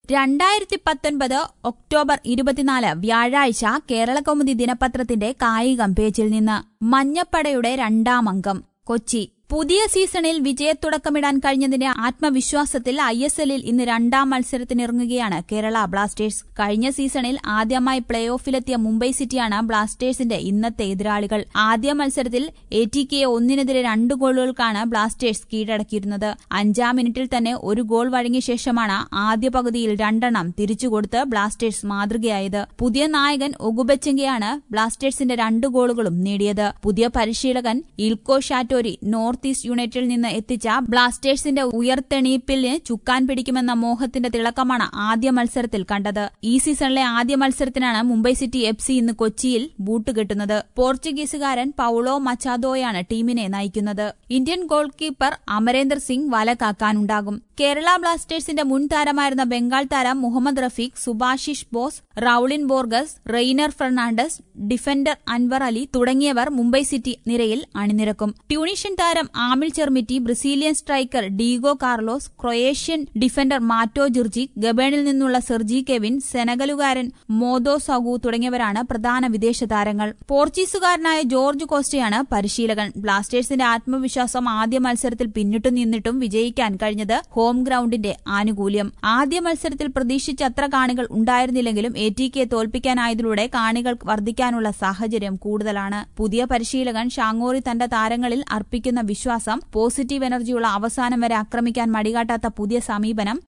രണ്ടായിരത്തി പത്തൊൻപത് ഒക്ടോബർ ഇരുപത്തിനാല് വ്യാഴാഴ്ച കേരളകൗമുദി ദിനപത്രത്തിന്റെ കായികം പേജിൽ നിന്ന് മഞ്ഞപ്പടയുടെ രണ്ടാം അംഗം കൊച്ചി പുതിയ സീസണിൽ വിജയത്തുടക്കമിടാൻ കഴിഞ്ഞതിന്റെ ആത്മവിശ്വാസത്തിൽ ഐ എസ് എല്ലിൽ ഇന്ന് രണ്ടാം മത്സരത്തിനിറങ്ങുകയാണ് കേരള ബ്ലാസ്റ്റേഴ്സ് കഴിഞ്ഞ സീസണിൽ ആദ്യമായി പ്ലേ ഓഫിലെത്തിയ മുംബൈ സിറ്റിയാണ് ബ്ലാസ്റ്റേഴ്സിന്റെ ഇന്നത്തെ എതിരാളികൾ ആദ്യ മത്സരത്തിൽ എ ടി കെയെ ഒന്നിനെതിരെ രണ്ട് ഗോളുകൾക്കാണ് ബ്ലാസ്റ്റേഴ്സ് കീഴടക്കിയിരുന്നത് അഞ്ചാം മിനിറ്റിൽ തന്നെ ഒരു ഗോൾ വഴങ്ങിയ ശേഷമാണ് ആദ്യ പകുതിയിൽ രണ്ടെണ്ണം തിരിച്ചുകൊടുത്ത് ബ്ലാസ്റ്റേഴ്സ് മാതൃകയായത് പുതിയ നായകൻ ഒഗുബെച്ചെങ്കയാണ് ബ്ലാസ്റ്റേഴ്സിന്റെ രണ്ട് ഗോളുകളും നേടിയത് പുതിയ പരിശീലകൻ ഇൽക്കോ ഷാറ്റോരി നോർത്ത് ഈസ്റ്റ് യുണൈറ്റഡിൽ നിന്ന് എത്തിച്ച ബ്ലാസ്റ്റേഴ്സിന്റെ ഉയർത്തെണീപ്പിന് ചുക്കാൻ പിടിക്കുമെന്ന മോഹത്തിന്റെ തിളക്കമാണ് ആദ്യ മത്സരത്തിൽ കണ്ടത് ഈ സീസണിലെ ആദ്യ മത്സരത്തിനാണ് മുംബൈ സിറ്റി എഫ് സി ഇന്ന് കൊച്ചിയിൽ ബൂട്ട് കെട്ടുന്നത് പോർച്ചുഗീസുകാരൻ പൌളോ മച്ചാദോയാണ് ടീമിനെ നയിക്കുന്നത് Indian goal keeper Amarinder Singh വല കാക്കാനുണ്ടാകും കേരള ബ്ലാസ്റ്റേഴ്സിന്റെ മുൻ താരമായിരുന്ന ബംഗാൾ താരം മുഹമ്മദ് റഫീഖ് സുഭാഷിഷ് ബോസ് റൌളിൻ ബോർഗസ് റെയ്നർ ഫെർണാണ്ടസ് ഡിഫൻഡർ അൻവർ അലി തുടങ്ങിയവർ മുംബൈ സിറ്റി നിരയിൽ അണിനിരക്കും ട്യൂണീഷ്യൻ താരം Amine Chermiti Brazilian striker Diego Carlos Croatian defender Mato Grgic ഗബേണിൽ നിന്നുള്ള സെർജി കെവിൻ സെനഗലുകാരൻ മോദോ സഗു തുടങ്ങിയവരാണ് പ്രധാന വിദേശ താരങ്ങൾ പോർച്ചുഗീസുകാരനായ ജോർജ് കോസ്റ്റയാണ് പരിശീലകൻ ബ്ലാസ്റ്റേഴ്സിന്റെ ആത്മവിശ്വാസം ആദ്യ മത്സരത്തിൽ പിന്നിട്ടു നിന്നിട്ടും വിജയിക്കാൻ കഴിഞ്ഞത് ഹോം ഗ്രൌണ്ടിന്റെ ആനുകൂല്യം ആദ്യ മത്സരത്തിൽ പ്രതീക്ഷിച്ചത്ര കാണികൾ ഉണ്ടായിരുന്നില്ലെങ്കിലും എ ടി കെ തോൽപ്പിക്കാനായതിലൂടെ കാണികൾ വർദ്ധിക്കാനുള്ള സാഹചര്യം കൂടുതലാണ് പുതിയ പരിശീലകൻ ഷാങ്ങോറി തന്റെ താരങ്ങളിൽ അർപ്പിക്കുന്ന വിശ്വാസം പോസിറ്റീവ് എനർജിയുള്ള അവസാനം വരെ ആക്രമിക്കാൻ മടികാട്ടാത്ത പുതിയ സമീപനം